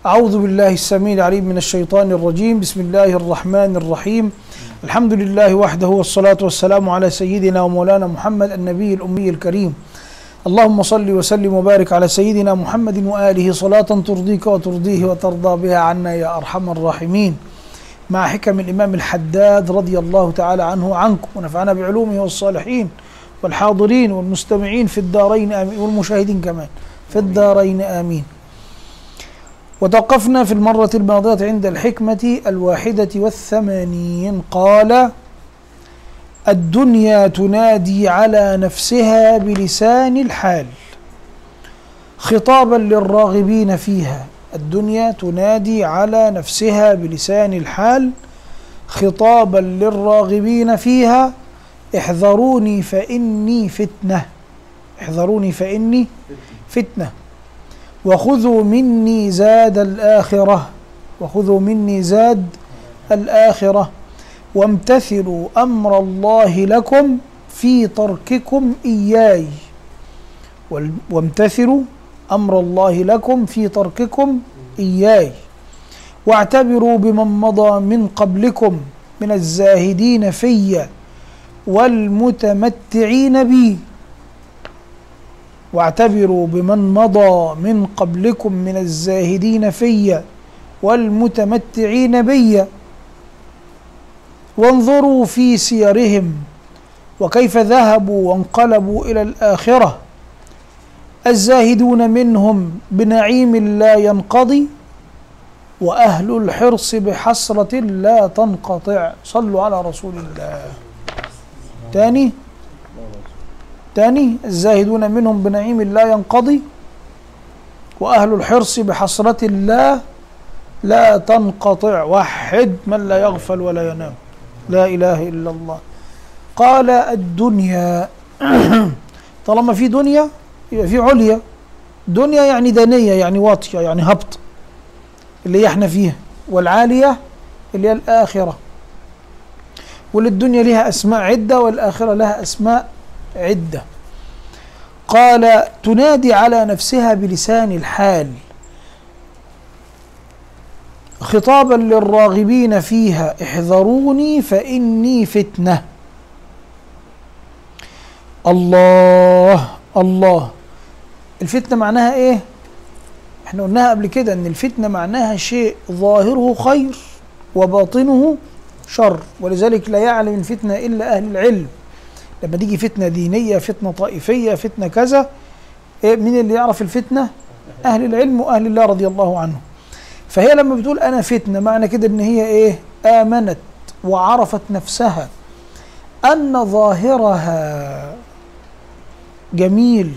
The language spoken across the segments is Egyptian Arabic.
أعوذ بالله السميع العليم من الشيطان الرجيم بسم الله الرحمن الرحيم الحمد لله وحده والصلاة والسلام على سيدنا ومولانا محمد النبي الأمي الكريم اللهم صل وسلم وبارك على سيدنا محمد وآله صلاة ترضيك وترضيه وترضى بها عنا يا أرحم الراحمين مع حكم الإمام الحداد رضي الله تعالى عنه وعنكم ونفعنا بعلومه والصالحين والحاضرين والمستمعين في الدارين آمين والمشاهدين كمان في الدارين آمين وتوقفنا في المرة الماضية عند الحكمة الواحدة والثمانين قال الدنيا تنادي على نفسها بلسان الحال خطابا للراغبين فيها الدنيا تنادي على نفسها بلسان الحال خطابا للراغبين فيها احذروني فإني فتنة احذروني فإني فتنة وخذوا مني زاد الآخرة وخذوا مني زاد الآخرة وامتثلوا أمر الله لكم في ترككم إياي وامتثلوا أمر الله لكم في ترككم إياي واعتبروا بمن مضى من قبلكم من الزاهدين في والمتمتعين بي واعتبروا بمن مضى من قبلكم من الزاهدين في والمتمتعين بي وانظروا في سيرهم وكيف ذهبوا وانقلبوا الى الاخره الزاهدون منهم بنعيم لا ينقضي واهل الحرص بحسره لا تنقطع صلوا على رسول الله تاني تاني الزاهدون منهم بنعيم لا ينقضي وأهل الحرص بحسرة الله لا تنقطع وحد من لا يغفل ولا ينام لا إله إلا الله قال الدنيا طالما في دنيا يبقى في عليا دنيا يعني دنية يعني واطية يعني هبط اللي احنا فيها والعالية اللي هي الآخرة وللدنيا لها أسماء عدة والآخرة لها أسماء عدة قال تنادي على نفسها بلسان الحال خطابا للراغبين فيها احذروني فإني فتنة الله الله الفتنة معناها ايه احنا قلناها قبل كده ان الفتنة معناها شيء ظاهره خير وباطنه شر ولذلك لا يعلم الفتنة إلا أهل العلم لما تيجي فتنة دينية فتنة طائفية فتنة كذا إيه مين اللي يعرف الفتنة أهل العلم وأهل الله رضي الله عنهم فهي لما بتقول أنا فتنة معنى كده إن هي إيه آمنت وعرفت نفسها أن ظاهرها جميل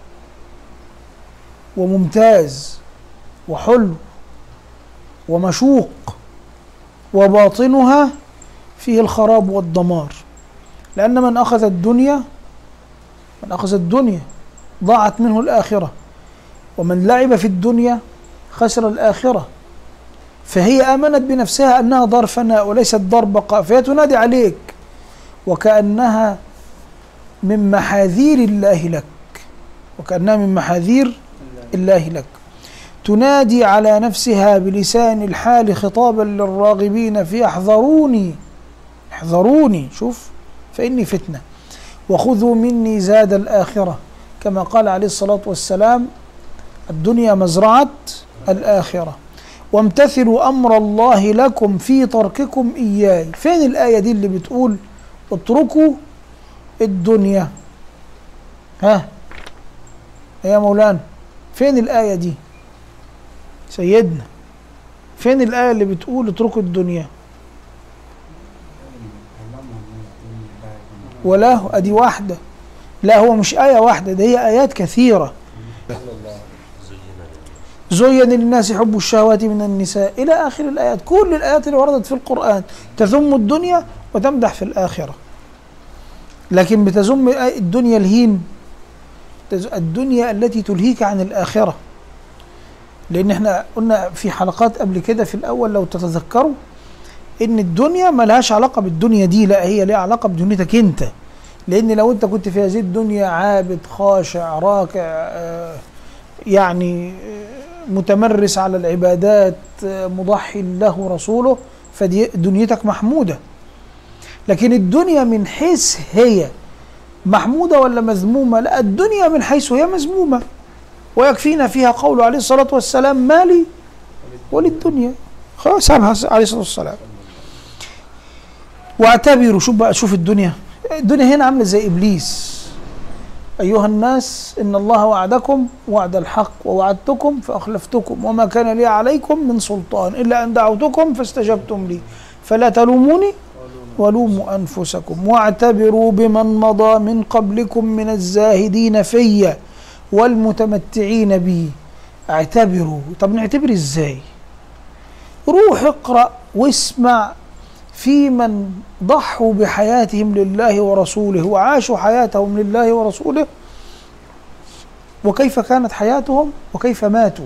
وممتاز وحلو ومشوق وباطنها فيه الخراب والدمار لأن من أخذ الدنيا من أخذ الدنيا ضاعت منه الآخرة ومن لعب في الدنيا خسر الآخرة فهي آمنت بنفسها أنها دار فناء وليست دار بقاء فهي تنادي عليك وكأنها من محاذير الله لك وكأنها من محاذير الله لك تنادي على نفسها بلسان الحال خطابا للراغبين في احذروني احذروني شوف فإني فتنة وخذوا مني زاد الآخرة كما قال عليه الصلاة والسلام الدنيا مزرعة الآخرة وامتثلوا أمر الله لكم في ترككم إياي فين الآية دي اللي بتقول اتركوا الدنيا ها يا مولانا فين الآية دي سيدنا فين الآية اللي بتقول اتركوا الدنيا ولا ادي واحده لا هو مش ايه واحده ده هي ايات كثيره زين للناس حب الشهوات من النساء الى اخر الايات كل الايات اللي وردت في القران تذم الدنيا وتمدح في الاخره لكن بتذم الدنيا الهين الدنيا التي تلهيك عن الاخره لان احنا قلنا في حلقات قبل كده في الاول لو تتذكروا ان الدنيا ملهاش علاقه بالدنيا دي لا هي ليها علاقه بدنيتك انت لان لو انت كنت في هذه الدنيا عابد خاشع راكع آه يعني متمرس على العبادات آه، مضحي له رسوله فدنيتك محمودة لكن الدنيا من حيث هي محمودة ولا مذمومة لا الدنيا من حيث هي مذمومة ويكفينا فيها قوله عليه الصلاة والسلام مالي وللدنيا خلاص سابها عليه الصلاة والسلام واعتبروا شوف بقى شوف الدنيا الدنيا هنا عاملة زي إبليس أيها الناس إن الله وعدكم وعد الحق ووعدتكم فأخلفتكم وما كان لي عليكم من سلطان إلا أن دعوتكم فاستجبتم لي فلا تلوموني ولوموا أنفسكم واعتبروا بمن مضى من قبلكم من الزاهدين في والمتمتعين بي اعتبروا طب نعتبر ازاي روح اقرأ واسمع في من ضحوا بحياتهم لله ورسوله وعاشوا حياتهم لله ورسوله وكيف كانت حياتهم وكيف ماتوا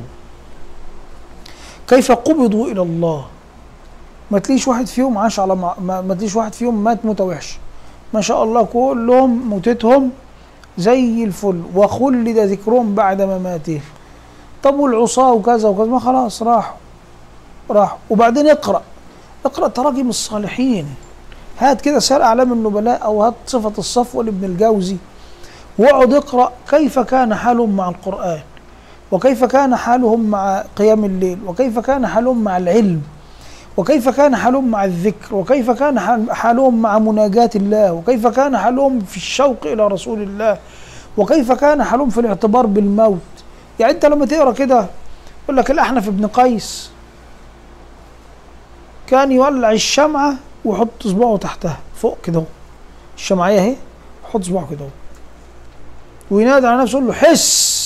كيف قبضوا الى الله ما تليش واحد فيهم عاش على ما, ما تليش واحد فيهم مات موته وحشه ما شاء الله كلهم موتتهم زي الفل وخلد ذكرهم بعد مماتهم طب والعصاه وكذا وكذا ما خلاص راحوا راحوا وبعدين اقرأ اقرأ تراجم الصالحين هات كده سير أعلام النبلاء أو هات صفة الصفوة لابن الجوزي واقعد اقرأ كيف كان حالهم مع القرآن وكيف كان حالهم مع قيام الليل وكيف كان حالهم مع العلم وكيف كان حالهم مع الذكر وكيف كان حالهم مع مناجاة الله وكيف كان حالهم في الشوق إلى رسول الله وكيف كان حالهم في الاعتبار بالموت يعني أنت لما تقرأ كده يقول لك الأحنف ابن قيس كان يولع الشمعة ويحط صباعه تحتها فوق كده الشمعية اهي يحط صباعه كده وينادي على نفسه يقول له حس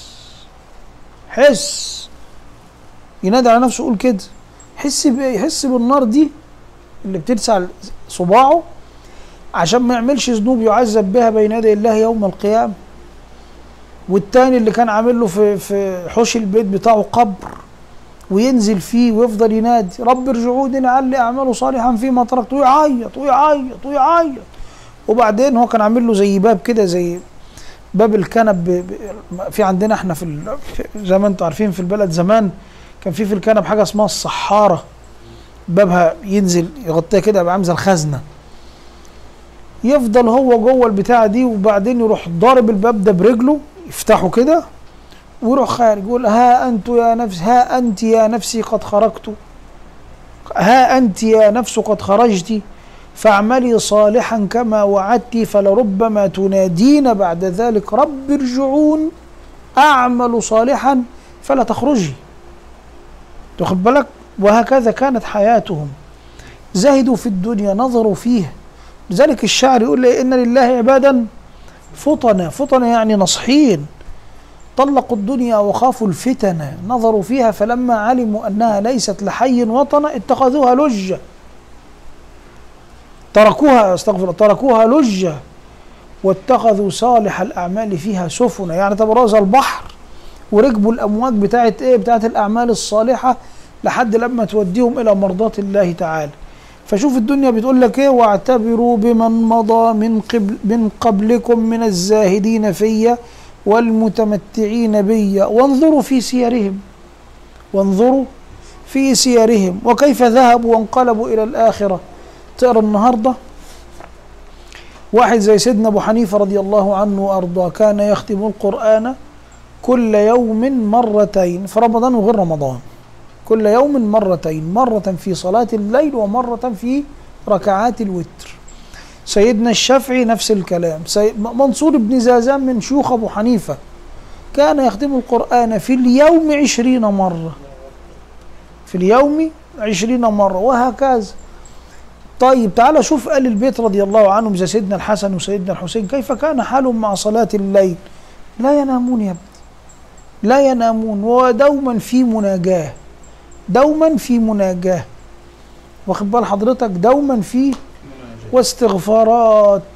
حس ينادي على نفسه يقول كده حس بايه يحس بالنار دي اللي بتلسع صباعه عشان ما يعملش ذنوب يعذب بها بين يدي الله يوم القيامه والتاني اللي كان عامل له في في حوش البيت بتاعه قبر وينزل فيه ويفضل ينادي رب ارجعوني لعلي اعمل صالحا فيما تركت ويعيط ويعيط ويعيط وبعدين هو كان عامل له زي باب كده زي باب الكنب في عندنا احنا في زي ما انتم عارفين في البلد زمان كان في في الكنب حاجه اسمها الصحاره بابها ينزل يغطيها كده يبقى عامل زي الخزنه يفضل هو جوه البتاعه دي وبعدين يروح ضارب الباب ده برجله يفتحه كده ويروح خارج يقول ها أنت يا نفس ها أنت يا نفسي قد خرجت ها أنت يا نفس قد خرجت فاعملي صالحا كما وعدت فلربما تنادين بعد ذلك رب ارجعون أعمل صالحا فلا تخرجي تاخد بالك وهكذا كانت حياتهم زهدوا في الدنيا نظروا فيها لذلك الشاعر يقول لي إن لله عبادا فطنا فطنا يعني نصحين طلقوا الدنيا وخافوا الفتن نظروا فيها فلما علموا أنها ليست لحي وطنا اتخذوها لجة تركوها استغفر تركوها لجة واتخذوا صالح الأعمال فيها سفنا يعني تبرز البحر وركبوا الأمواج بتاعت إيه بتاعت الأعمال الصالحة لحد لما توديهم إلى مرضاة الله تعالى فشوف الدنيا بتقول لك ايه واعتبروا بمن مضى من قبل من قبلكم من الزاهدين فيا والمتمتعين بي وانظروا في سيرهم وانظروا في سيرهم وكيف ذهبوا وانقلبوا إلى الآخرة تقرأ النهاردة واحد زي سيدنا أبو حنيفة رضي الله عنه وأرضاه كان يختم القرآن كل يوم مرتين في رمضان وغير رمضان كل يوم مرتين مرة في صلاة الليل ومرة في ركعات الوتر سيدنا الشافعي نفس الكلام منصور بن زازان من شيوخ أبو حنيفة كان يختم القرآن في اليوم عشرين مرة في اليوم عشرين مرة وهكذا طيب تعال شوف آل البيت رضي الله عنهم زي سيدنا الحسن وسيدنا الحسين كيف كان حالهم مع صلاة الليل لا ينامون يا ابني لا ينامون ودوما في مناجاة دوما في مناجاة واخد بال حضرتك دوما في واستغفارات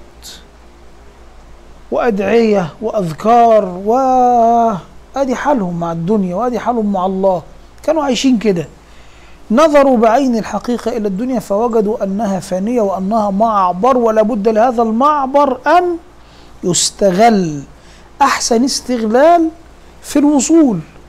وأدعية وأذكار و أدي حالهم مع الدنيا وأدي حالهم مع الله كانوا عايشين كده نظروا بعين الحقيقة إلى الدنيا فوجدوا أنها فانية وأنها معبر ولا بد لهذا المعبر أن يستغل أحسن استغلال في الوصول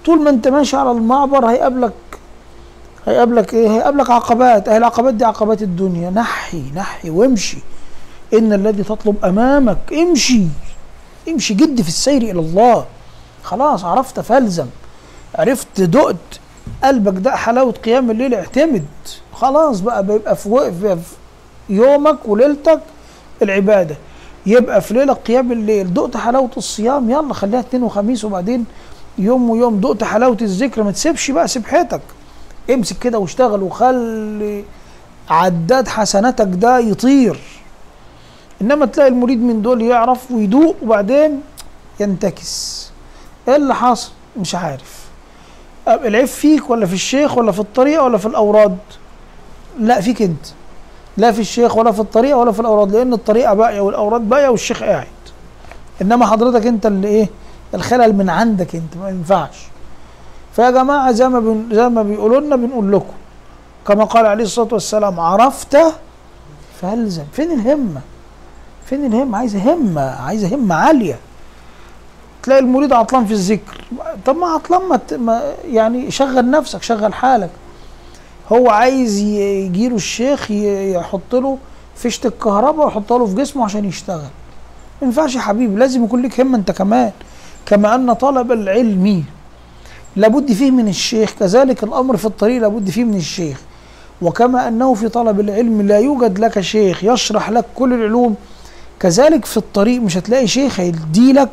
طول ما انت ماشي على المعبر هيقابلك هيقابلك ايه هيقابلك عقبات اهي العقبات دي عقبات الدنيا نحي نحي وامشي ان الذي تطلب امامك امشي امشي جد في السير الى الله خلاص عرفت فالزم عرفت دقت قلبك ده حلاوه قيام الليل اعتمد خلاص بقى بيبقى في وقف في يومك وليلتك العباده يبقى في ليله قيام الليل دقت حلاوه الصيام يلا خليها اثنين وخميس وبعدين يوم ويوم دقت حلاوه الذكر ما تسيبش بقى سبحتك امسك كده واشتغل وخلي عداد حسناتك ده يطير انما تلاقي المريد من دول يعرف ويدوق وبعدين ينتكس ايه اللي حصل مش عارف أب- العيب فيك ولا في الشيخ ولا في الطريقه ولا في الاوراد لا فيك انت لا في الشيخ ولا في الطريقه ولا في الاوراد لان الطريقه باقيه والاوراد باقيه والشيخ قاعد انما حضرتك انت اللي ايه الخلل من عندك انت ما ينفعش فيا جماعه زي ما بن زي ما بيقولوا لنا بنقول لكم كما قال عليه الصلاه والسلام عرفت فالزم فين الهمه فين الهمه عايزه همه عايزه همه عاليه تلاقي المريد عطلان في الذكر طب ما عطلان ما ت- ما يعني شغل نفسك شغل حالك هو عايز ي- يجيله الشيخ ي- يحط له فيشه الكهرباء ويحطها له في جسمه عشان يشتغل ما ينفعش يا حبيبي لازم يكون لك همه انت كمان كما ان طلب العلم لابد فيه من الشيخ كذلك الامر في الطريق لابد فيه من الشيخ وكما انه في طلب العلم لا يوجد لك شيخ يشرح لك كل العلوم كذلك في الطريق مش هتلاقي شيخ هيديلك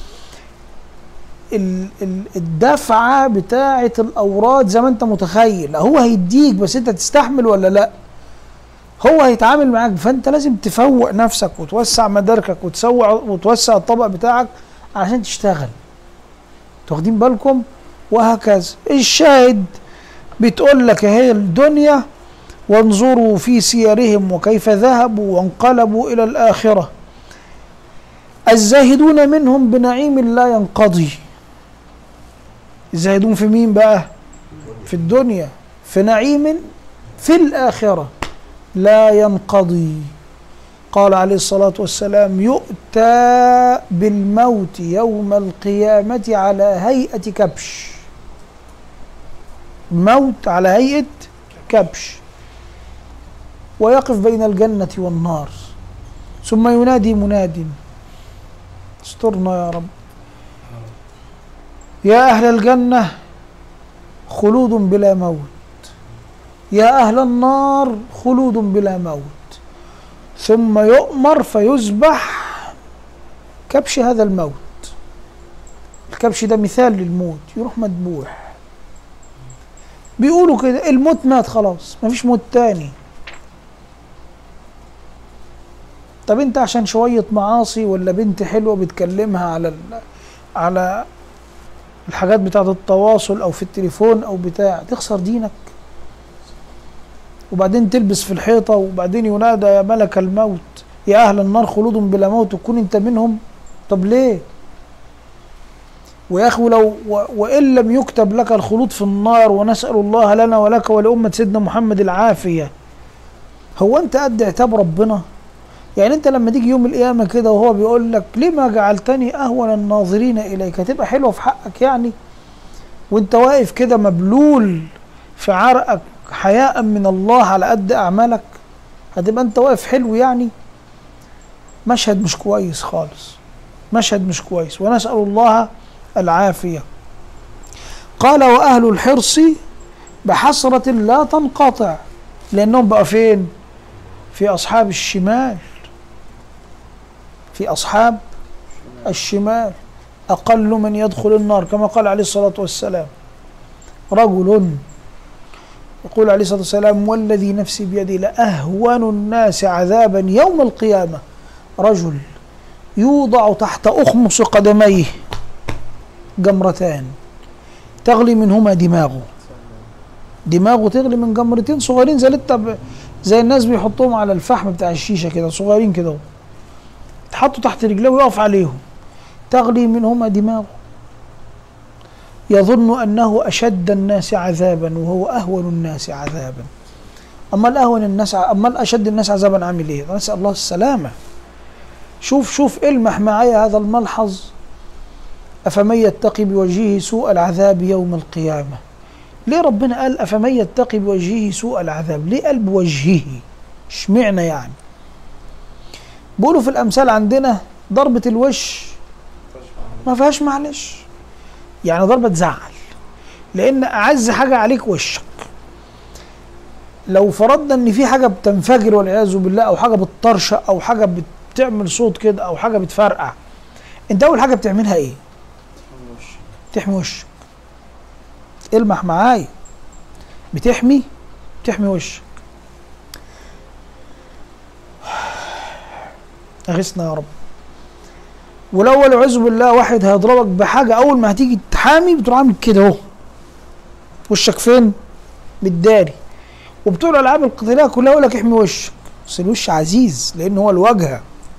ال- ال- الدفعه بتاعه الاوراد زي ما انت متخيل هو هيديك بس انت تستحمل ولا لا هو هيتعامل معاك فانت لازم تفوق نفسك وتوسع مداركك وتسوع وتوسع الطبق بتاعك عشان تشتغل واخدين بالكم وهكذا الشاهد بتقول لك هي الدنيا وانظروا في سيرهم وكيف ذهبوا وانقلبوا الى الاخره الزاهدون منهم بنعيم لا ينقضي الزاهدون في مين بقى في الدنيا في نعيم في الاخره لا ينقضي قال عليه الصلاه والسلام يؤتى بالموت يوم القيامه على هيئه كبش موت على هيئه كبش ويقف بين الجنه والنار ثم ينادي مناد استرنا يا رب يا أهل الجنة خلود بلا موت يا أهل النار خلود بلا موت ثم يؤمر فيذبح كبش هذا الموت الكبش ده مثال للموت يروح مذبوح بيقولوا كده الموت مات خلاص مفيش موت تاني طب انت عشان شوية معاصي ولا بنت حلوة بتكلمها على ال... على الحاجات بتاعة التواصل او في التليفون او بتاع تخسر دينك وبعدين تلبس في الحيطة وبعدين ينادى يا ملك الموت يا اهل النار خلود بلا موت وتكون انت منهم طب ليه ويا اخي ولو و... وان لم يكتب لك الخلود في النار ونسال الله لنا ولك ولامه سيدنا محمد العافيه هو انت قد عتاب ربنا يعني انت لما تيجي يوم القيامه كده وهو بيقول لك لما جعلتني اهون الناظرين اليك هتبقى حلوه في حقك يعني وانت واقف كده مبلول في عرقك حياء من الله على قد اعمالك هتبقى انت واقف حلو يعني مشهد مش كويس خالص مشهد مش كويس ونسال الله العافيه قال واهل الحرص بحسره لا تنقطع لانهم بقى فين في اصحاب الشمال في أصحاب الشمال أقل من يدخل النار كما قال عليه الصلاة والسلام رجل يقول عليه الصلاة والسلام والذي نفسي بيدي لأهون الناس عذابا يوم القيامة رجل يوضع تحت أخمص قدميه جمرتان تغلي منهما دماغه دماغه تغلي من جمرتين صغيرين زي لتا زي الناس بيحطوهم على الفحم بتاع الشيشة كده صغيرين كده تحطوا تحت رجليه ويقف عليهم تغلي منهما دماغه يظن أنه أشد الناس عذابا وهو أهون الناس عذابا أما الأهون الناس أما الأشد الناس عذابا عامل إيه؟ نسأل الله السلامة شوف شوف المح معايا هذا الملحظ أفمن يتقي بوجهه سوء العذاب يوم القيامة ليه ربنا قال أفمن يتقي بوجهه سوء العذاب ليه قال بوجهه اشمعنى يعني بيقولوا في الأمثال عندنا ضربة الوش ما فيهاش معلش يعني ضربة تزعل لأن أعز حاجة عليك وشك لو فرضنا ان في حاجه بتنفجر والعياذ بالله او حاجه بتطرشق او حاجه بتعمل صوت كده او حاجه بتفرقع انت اول حاجه بتعملها ايه تحمي وشك المح معايا بتحمي بتحمي وشك اغثنا يا رب ولو والعياذ بالله واحد هيضربك بحاجه اول ما هتيجي تحامي بتروح عامل كده اهو وشك فين؟ بالداري وبتوع الالعاب القتاليه كلها يقول لك احمي وشك بس الوش عزيز لان هو الواجهه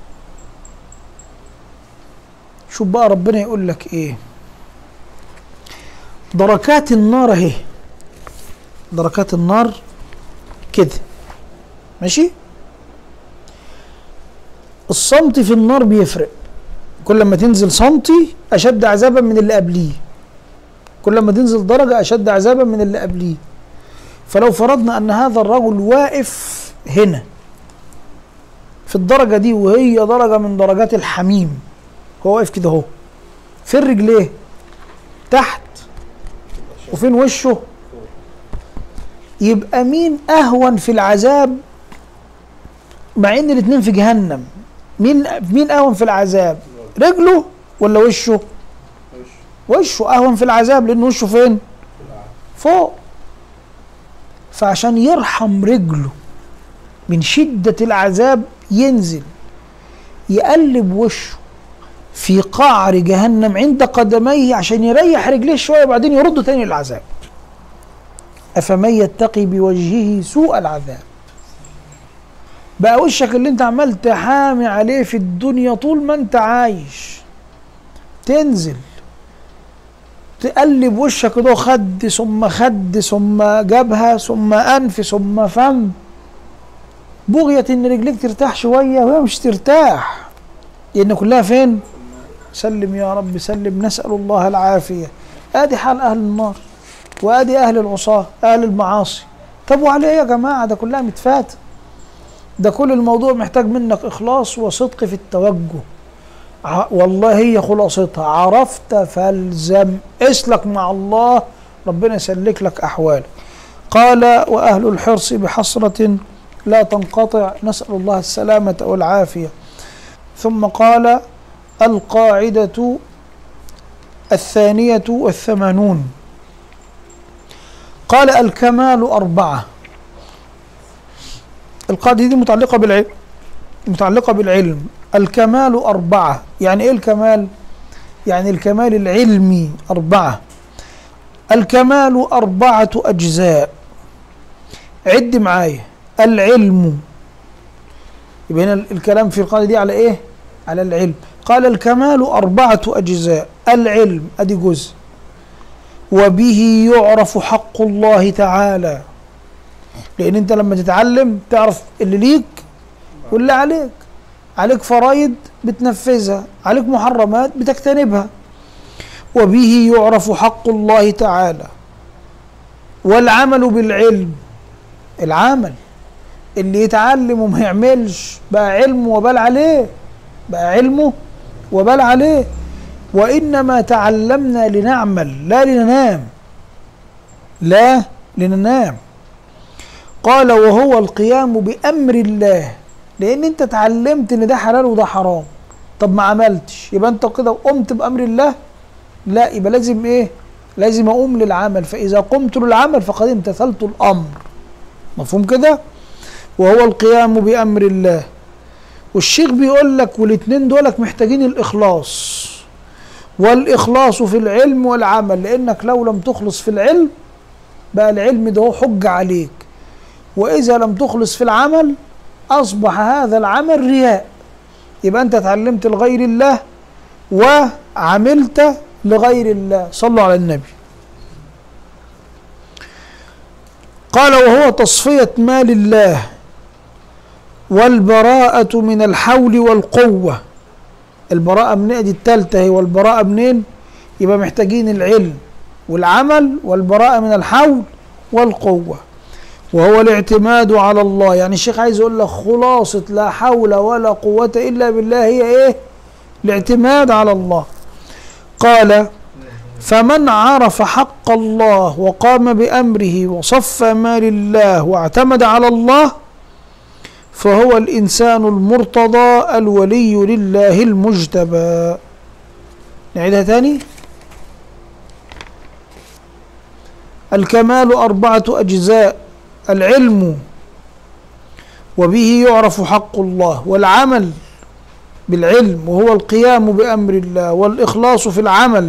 شوف بقى ربنا يقول لك ايه دركات النار اهي دركات النار كده ماشي الصمت في النار بيفرق كل ما تنزل سنتي اشد عذابا من اللي قبليه كل ما تنزل درجه اشد عذابا من اللي قبليه فلو فرضنا ان هذا الرجل واقف هنا في الدرجه دي وهي درجه من درجات الحميم هو واقف كده اهو فين رجليه تحت وفين وشه يبقى مين اهون في العذاب مع ان الاثنين في جهنم مين مين اهون في العذاب رجله ولا وشه وشه اهون في العذاب لان وشه فين فوق فعشان يرحم رجله من شدة العذاب ينزل يقلب وشه في قعر جهنم عند قدميه عشان يريح رجليه شوية وبعدين يرد تاني للعذاب أفمن يتقي بوجهه سوء العذاب بقى وشك اللي انت عمال تحامي عليه في الدنيا طول ما انت عايش تنزل تقلب وشك كده خد ثم خد ثم جبهة ثم أنف ثم فم بغية إن رجليك ترتاح شوية وهي مش ترتاح لأن كلها فين؟ سلم يا رب سلم نسأل الله العافية آدي حال أهل النار وآدي أهل العصاة أهل المعاصي طب وعلى إيه يا جماعة ده كلها متفاتة ده كل الموضوع محتاج منك إخلاص وصدق في التوجه والله هي خلاصتها عرفت فالزم اسلك مع الله ربنا يسلك لك احوالك قال واهل الحرص بحسره لا تنقطع نسال الله السلامه والعافيه ثم قال القاعده الثانيه والثمانون قال الكمال اربعه القاعده دي متعلقه بالعلم متعلقه بالعلم الكمال أربعة يعني إيه الكمال؟ يعني الكمال العلمي أربعة الكمال أربعة أجزاء عد معايا العلم يبقى هنا الكلام في القاعدة دي على إيه؟ على العلم قال الكمال أربعة أجزاء العلم أدي جزء وبه يعرف حق الله تعالى لأن أنت لما تتعلم تعرف اللي ليك واللي عليك عليك فرايد بتنفذها عليك محرمات بتجتنبها وبه يعرف حق الله تعالى والعمل بالعلم العمل اللي يتعلم وما يعملش بقى علم وبال عليه بقى علمه وبال عليه وإنما تعلمنا لنعمل لا لننام لا لننام قال وهو القيام بأمر الله لان انت اتعلمت ان ده حلال وده حرام طب ما عملتش يبقى انت كده قمت بامر الله لا يبقى لازم ايه لازم اقوم للعمل فاذا قمت للعمل فقد امتثلت الامر مفهوم كده وهو القيام بامر الله والشيخ بيقول لك والاثنين دولك محتاجين الاخلاص والاخلاص في العلم والعمل لانك لو لم تخلص في العلم بقى العلم ده هو حجه عليك واذا لم تخلص في العمل أصبح هذا العمل رياء يبقى أنت اتعلمت لغير الله وعملت لغير الله صلوا على النبي قال وهو تصفية مال الله والبراءة من الحول والقوة البراءة من دي التالتة هي والبراءة منين يبقى محتاجين العلم والعمل والبراءة من الحول والقوة وهو الاعتماد على الله يعني الشيخ عايز يقول لك خلاصة لا حول ولا قوة إلا بالله هي إيه الاعتماد على الله قال فمن عرف حق الله وقام بأمره وصف ما لله واعتمد على الله فهو الإنسان المرتضى الولي لله المجتبى نعيدها تاني الكمال أربعة أجزاء العلم وبه يعرف حق الله والعمل بالعلم وهو القيام بأمر الله والإخلاص في العمل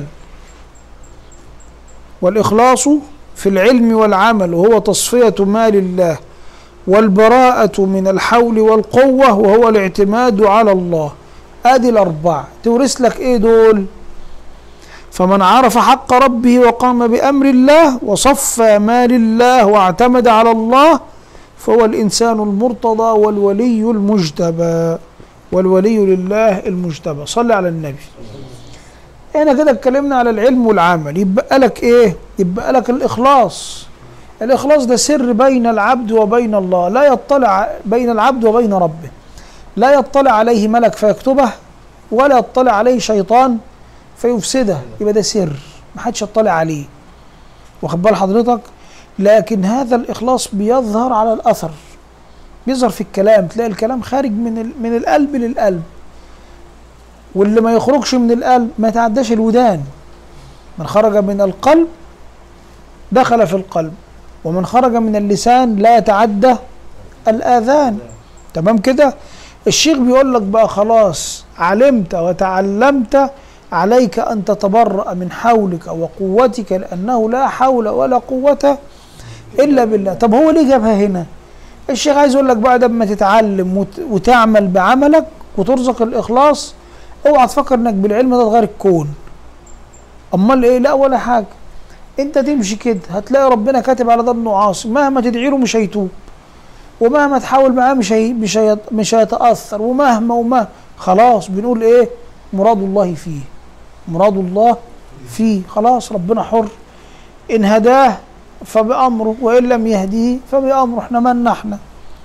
والإخلاص في العلم والعمل وهو تصفية ما لله والبراءة من الحول والقوة وهو الاعتماد على الله ادي الاربعه تورث لك ايه دول فمن عرف حق ربه وقام بامر الله وصفى ما لله واعتمد على الله فهو الانسان المرتضى والولي المجتبى والولي لله المجتبى صل على النبي هنا كده اتكلمنا على العلم والعمل يبقى لك ايه يبقى لك الاخلاص الاخلاص ده سر بين العبد وبين الله لا يطلع بين العبد وبين ربه لا يطلع عليه ملك فيكتبه ولا يطلع عليه شيطان فيفسده يبقى ده سر ما حدش يطلع عليه واخد بال حضرتك لكن هذا الاخلاص بيظهر على الاثر بيظهر في الكلام تلاقي الكلام خارج من ال- من القلب للقلب واللي ما يخرجش من القلب ما يتعداش الودان من خرج من القلب دخل في القلب ومن خرج من اللسان لا يتعدى الآذان تمام كده الشيخ بيقول لك بقى خلاص علمت وتعلمت عليك أن تتبرأ من حولك وقوتك لأنه لا حول ولا قوة إلا بالله طب هو ليه جابها هنا الشيخ عايز يقول لك بعد ما تتعلم وت- وتعمل بعملك وترزق الإخلاص اوعى تفكر انك بالعلم ده تغير الكون امال ايه لا ولا حاجه انت تمشي كده هتلاقي ربنا كاتب على ده انه عاصي مهما تدعي له مش هيتوب ومهما تحاول معاه مش هي مش هي مش هيتاثر ومهما وما خلاص بنقول ايه مراد الله فيه مراد الله فيه خلاص ربنا حر ان هداه فبامره وان لم يهديه فبامره احنا من احنا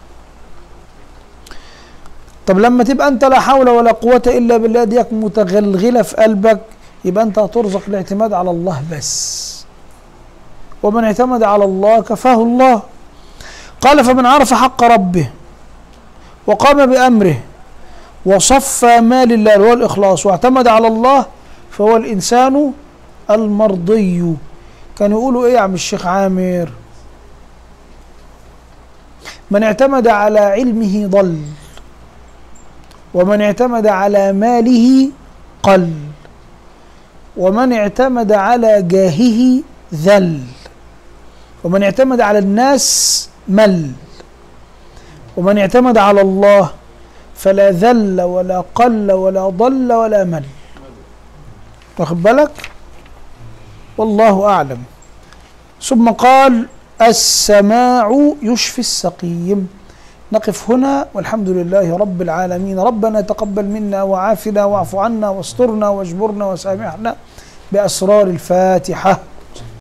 طب لما تبقى انت لا حول ولا قوة الا بالله ديك متغلغلة في قلبك يبقى انت هترزق الاعتماد على الله بس ومن اعتمد على الله كفاه الله قال فمن عرف حق ربه وقام بأمره وصفى ما لله اللي هو الإخلاص واعتمد على الله فهو الإنسان المرضي كانوا يقولوا إيه يا عم الشيخ عامر من اعتمد على علمه ضل ومن اعتمد على ماله قل ومن اعتمد على جاهه ذل ومن اعتمد على الناس مل ومن اعتمد على الله فلا ذل ولا قل ولا ضل ولا مل واخد بالك والله اعلم ثم قال السماع يشفي السقيم نقف هنا والحمد لله رب العالمين ربنا تقبل منا وعافنا واعف عنا واسترنا واجبرنا وسامحنا بأسرار الفاتحة